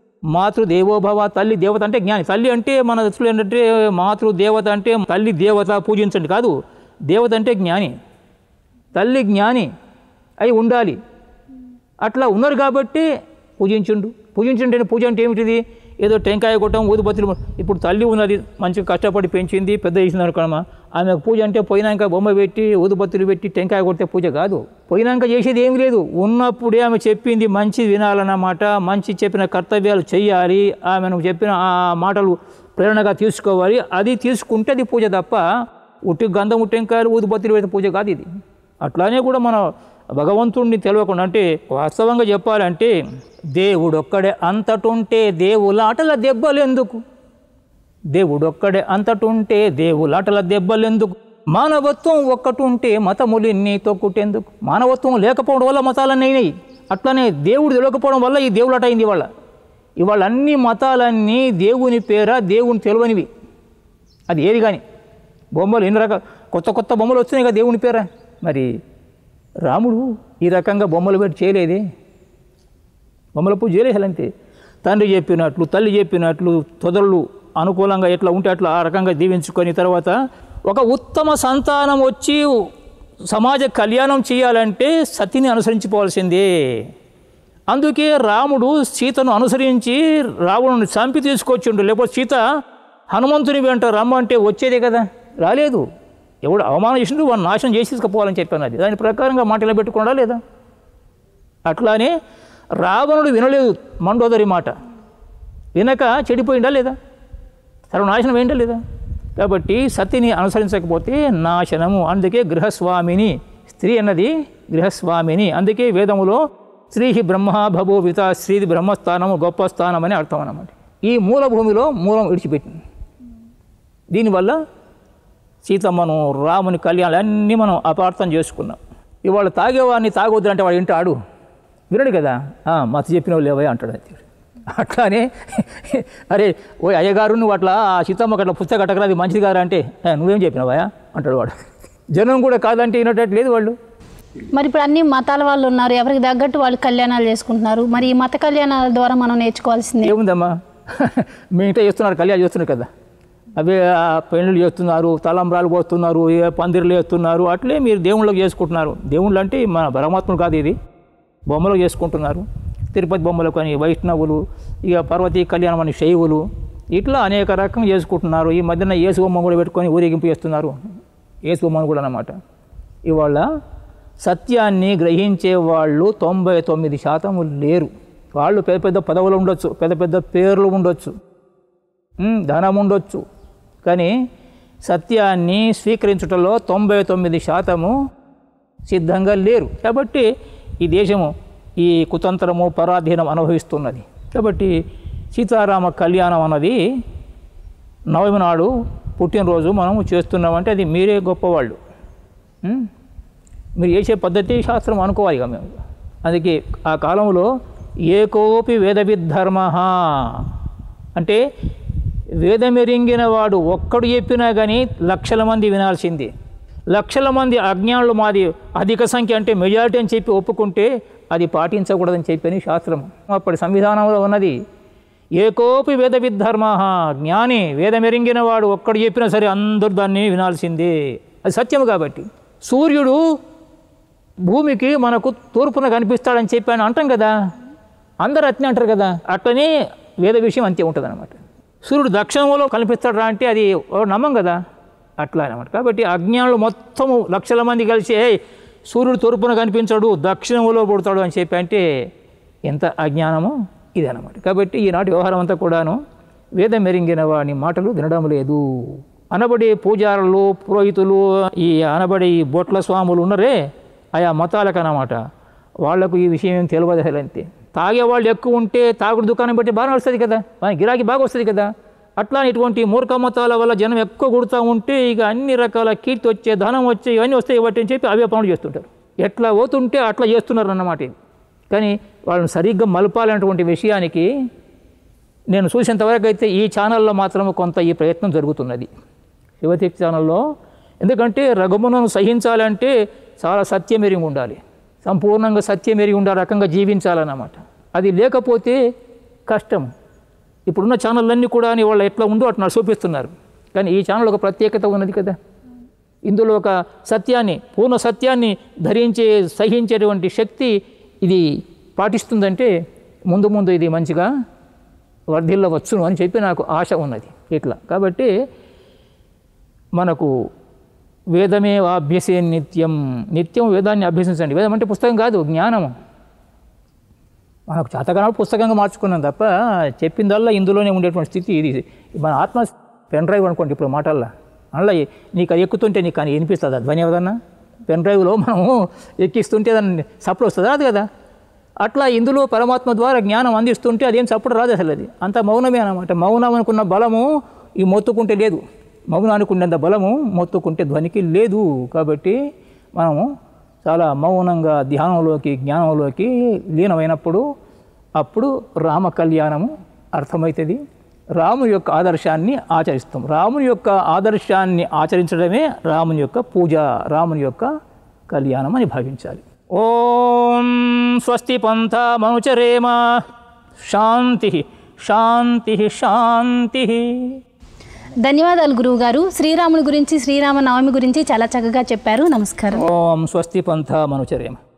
మాతృదేవోభవ తల్లి దేవత అంటే జ్ఞాని తల్లి అంటే మన దృష్టిలో ఏంటంటే మాతృదేవత అంటే తల్లి దేవత పూజించండి కాదు దేవత అంటే జ్ఞాని తల్లి జ్ఞాని అయి ఉండాలి అట్లా ఉన్నారు కాబట్టి పూజించుండు పూజించుంటే పూజ అంటే ఏమిటిది ఏదో టెంకాయ కొట్టం ఊదుబత్తులు ఇప్పుడు తల్లి ఉన్నది మంచిగా కష్టపడి పెంచింది పెద్ద చేసింది అనుకోమా ఆమెకు పూజ అంటే పోయినాక బొమ్మ పెట్టి ఊదుబత్తులు పెట్టి టెంకాయ కొడితే పూజ కాదు పోయినాక చేసేది ఏమి లేదు ఉన్నప్పుడే ఆమె చెప్పింది మంచి వినాలన్నమాట మంచి చెప్పిన కర్తవ్యాలు చేయాలి ఆమెను చెప్పిన ఆ మాటలు ప్రేరణగా తీసుకోవాలి అది తీసుకుంటే అది పూజ తప్ప ఉట్టి గంధం టెంకాయలు ఊదుబత్తులు పెడితే పూజ కాదు ఇది అట్లానే కూడా మన భగవంతుణ్ణి తెలియకుండా అంటే వాస్తవంగా చెప్పాలంటే దేవుడొక్కడే అంతటుంటే దేవులాటల దెబ్బలెందుకు దేవుడొక్కడే అంతటుంటే దేవులాటల దెబ్బలెందుకు మానవత్వం ఒక్కటుంటే మతములిన్ని తొక్కుటెందుకు మానవత్వం లేకపోవడం వల్ల మతాలన్నీ అయినాయి అట్లనే దేవుడు తెలియకపోవడం వల్ల ఈ దేవులాట అయింది ఇవాళ ఇవాళ అన్ని మతాలన్నీ దేవుని పేర దేవుని తెలియనివి అది ఏది కానీ బొమ్మలు ఎన్ని రకాల కొత్త కొత్త బొమ్మలు వచ్చినాయి కదా దేవుని పేర మరి రాముడు ఈ రకంగా బొమ్మలు పెట్టి చేయలేదే బొమ్మల పూజ చేయలేదు అంతే తండ్రి చెప్పినట్లు తల్లి చెప్పినట్లు తొదళ్ళు అనుకూలంగా ఎట్లా ఉంటే అట్లా ఆ రకంగా దీవించుకొని తర్వాత ఒక ఉత్తమ సంతానం వచ్చి సమాజ కళ్యాణం చేయాలంటే సతిని అనుసరించుకోవాల్సిందే అందుకే రాముడు సీతను అనుసరించి రావణుని చంపి తీసుకొచ్చిండు లేకపోతే సీత హనుమంతుని వెంట రమ్మంటే వచ్చేదే కదా రాలేదు ఎవడు అవమానం చేసిండు వాడు నాశనం చేసి తీసుకుపోవాలని చెప్పాను అది దాని ప్రకారంగా మాటలు పెట్టుకున్నాడా లేదా అట్లానే రావణుడు వినలేదు మండోదరి మాట వినక చెడిపోయిందా లేదా సర్వనాశనం ఏంటా లేదా కాబట్టి సతిని అనుసరించకపోతే నాశనము అందుకే గృహస్వామిని స్త్రీ అన్నది గృహస్వామిని అందుకే వేదములో స్త్రీ బ్రహ్మ భభూవిత స్త్రీది బ్రహ్మస్థానము గొప్ప స్థానం అని అర్థం అన్నమాట ఈ మూల భూమిలో మూలం విడిచిపెట్టింది దీనివల్ల సీతమ్మను రాముని కళ్యాణాలు అన్నీ మనం అపార్థం చేసుకున్నాం ఇవాళ తాగేవాడిని తాగొద్దు అంటే వాడు వింటాడు వినడు కదా "ఆ, మత చెప్పినవు లేవయ్య అంటాడు అంతే అట్లానే అరే ఓ అయ్యగారు నువ్వు అట్లా ఆ సీతమ్మకి అట్లా పుస్తకం కట్టకరా అది మంచిది కాదా అంటే "ఏ, నువ్వేం చెప్పినావయ్యా అంటాడు వాడు జనం కూడా కాదంటే వినటట్టు లేదు వాళ్ళు మరి ఇప్పుడు అన్ని మతాల వాళ్ళు ఉన్నారు ఎవరికి తగ్గట్టు వాళ్ళు కళ్యాణాలు చేసుకుంటున్నారు మరి ఈ మత కళ్యాణాల ద్వారా మనం నేర్చుకోవాల్సింది ఏముందమ్మా మీ ఇంట్లో చేస్తున్నారు కళ్యాణం చేస్తున్నారు కదా అవే ఆ పెళ్ళిళ్ళు చేస్తున్నారు తలంబ్రాలు పోస్తున్నారు ఏ పందిర్లు వేస్తున్నారు అట్లే మీరు దేవుళ్ళకి చేసుకుంటున్నారు దేవుళ్ళు అంటే మన పరమాత్ములు కాదు ఇది బొమ్మలు చేసుకుంటున్నారు తిరుపతి బొమ్మలు కానీ వైష్ణవులు ఇక పార్వతీ కళ్యాణం అని శైవులు ఇట్లా అనేక రకం చేసుకుంటున్నారు ఈ మధ్యన యేసు బొమ్మ కూడా పెట్టుకొని ఊరేగింపు చేస్తున్నారు యేసు బొమ్మను కూడా అన్నమాట ఇవాళ సత్యాన్ని గ్రహించే వాళ్ళు తొంభై తొమ్మిది శాతం లేరు వాళ్ళు పెద్ద పెద్ద పదవులు ఉండొచ్చు పెద్ద పెద్ద పేర్లు ఉండొచ్చు ఉమ్, ధనం ఉండొచ్చు కానీ సత్యాన్ని స్వీకరించుటలో తొంభై తొమ్మిది శాతము సిద్ధంగా లేరు కాబట్టి ఈ దేశము ఈ కుతంత్రము పరాధీనం అనుభవిస్తున్నది కాబట్టి సీతారామ కళ్యాణం అన్నది నవమి నాడు పుట్టినరోజు మనము చేస్తున్నామంటే అది మీరే గొప్పవాళ్ళు ఉమ్? మీరు చేసే పద్ధతి శాస్త్రం అనుకోవాలి ఇక మేము అందుకే ఆ కాలంలో ఏకోపి వేదవిద్ధర్మ అంటే వేదమెరింగిన వాడు ఒక్కడు చెప్పినా కానీ లక్షల మంది వినాల్సింది లక్షల మంది అజ్ఞానులు మాది అధిక సంఖ్య అంటే మెజారిటీ అని చెప్పి ఒప్పుకుంటే అది పాటించకూడదని చెప్పని శాస్త్రం అప్పటి సంవిధానంలో ఉన్నది ఏకోపి వేద విద్ధర్మ జ్ఞాని వేదమెరింగిన వాడు ఒక్కడు చెప్పినా సరే అందరూ దాన్ని వినాల్సిందే అది సత్యం కాబట్టి సూర్యుడు భూమికి మనకు తూర్పున కనిపిస్తాడని చెప్పి అని అంటాం కదా అందరు అట్నే అంటారు కదా అట్లనే వేద విషయం అంతే ఉంటుంది అనమాట సూర్యుడు దక్షిణంలో కనిపిస్తాడు అంటే అది ఓ నమ్మం కదా అట్లా అనమాట కాబట్టి అజ్ఞానులు మొత్తము లక్షల మంది కలిసి "ఏయ్, సూర్యుడు తూర్పున కనిపించాడు దక్షిణంలో పుడతాడు అని చెప్పి అంటే ఎంత అజ్ఞానమో ఇది అనమాట కాబట్టి ఈనాటి వ్యవహారం అంతా కూడాను వేదం మెరింగిన వాని మాటలు వినడం లేదు అనబడి పూజారులు పురోహితులు ఈ అనబడి ఈ బొట్ల స్వాములు ఉన్నరే ఆయా మతాలకు అన్నమాట వాళ్లకు ఈ విషయం ఏం తెలియదు అసలు అంతే తాగేవాళ్ళు ఎక్కువ ఉంటే తాగుడు దుకాణం పెట్టి బాగా వస్తుంది కదా మన గిరాకీ బాగా వస్తుంది కదా అట్లా ఇటువంటి మూర్ఖ మతాల వల్ల జనం ఎక్కువ కొడుతూ ఉంటే ఇక అన్ని రకాల కీర్తి వచ్చే ధనం వచ్చే ఇవన్నీ వస్తాయి ఇవ్వటి అని చెప్పి అవే పనులు చేస్తుంటారు ఎట్లా పోతుంటే అట్లా చేస్తున్నారు అన్నమాట ఇది. కానీ వాళ్ళని సరిగ్గా మలపాలనేటువంటి విషయానికి నేను చూసేంతవరకు అయితే ఈ ఛానల్లో మాత్రం కొంత ఈ ప్రయత్నం జరుగుతున్నది శివతీర్థ ఛానల్లో ఎందుకంటే రఘుమును సహించాలంటే చాలా సత్యం ఎరిగి ఉండాలి సంపూర్ణంగా సత్యం ఎరిగి ఉండే రకంగా జీవించాలన్నమాట అది లేకపోతే కష్టం ఇప్పుడున్న ఛానళ్ళన్నీ కూడా వాళ్ళు ఎట్లా ఉందో అట్లా చూపిస్తున్నారు కానీ ఈ ఛానల్ ఒక ప్రత్యేకత ఉన్నది కదా ఇందులో ఒక సత్యాన్ని పూర్ణ సత్యాన్ని ధరించే సహించేటువంటి శక్తి ఇది పాటిస్తుందంటే ముందు ముందు ఇది మంచిగా వర్ధిల్లవచ్చును అని చెప్పి నాకు ఆశ ఉన్నది ఇట్లా కాబట్టి మనకు వేదమే అభ్యసే నిత్యం నిత్యం వేదాన్ని అభ్యసించండి వేదం అంటే పుస్తకం కాదు జ్ఞానము మనకు చేతకాలం పుస్తకంగా మార్చుకున్నాం తప్ప చెప్పిందల్లా ఇందులోనే ఉండేటువంటి స్థితి ఇది మన ఆత్మ పెన్ డ్రైవ్ అనుకోండి ఇప్పుడు మాటల్లో అందులో నీకు అది ఎక్కుతుంటే నీకు కానీ వినిపిస్తుందా ధ్వని ఏదన్నా పెన్ డ్రైవ్లో మనము ఎక్కిస్తుంటే దాన్ని సప్పుడు వస్తుంది రాదు కదా అట్లా ఇందులో పరమాత్మ ద్వారా జ్ఞానం అందిస్తుంటే అదేం చప్పుడు రాదు అసలు అది అంత మౌనమే అనమాట మౌనం అనుకున్న బలము ఈ మొత్తుకుంటే లేదు మౌనానికి ఉండేంత బలము మొత్తుకుంటే ధ్వనికి లేదు కాబట్టి మనము చాలా మౌనంగా ధ్యానంలోకి జ్ఞానంలోకి లీనమైనప్పుడు అప్పుడు రామ కళ్యాణము అర్థమవుతుంది రాముని యొక్క ఆదర్శాన్ని ఆచరిస్తాం రాముని యొక్క ఆదర్శాన్ని ఆచరించడమే రాముని యొక్క పూజ రాముని యొక్క కళ్యాణం అని భావించాలి ఓం స్వస్తి పంథ మనుచరేమ శాంతి శాంతి శాంతి ధన్యవాదాలు గురువు గారు శ్రీరాముని గురించి శ్రీరామ నవమి గురించి చాలా చక్కగా చెప్పారు నమస్కారం ఓం స్వస్తి పంథ మనుచరేమ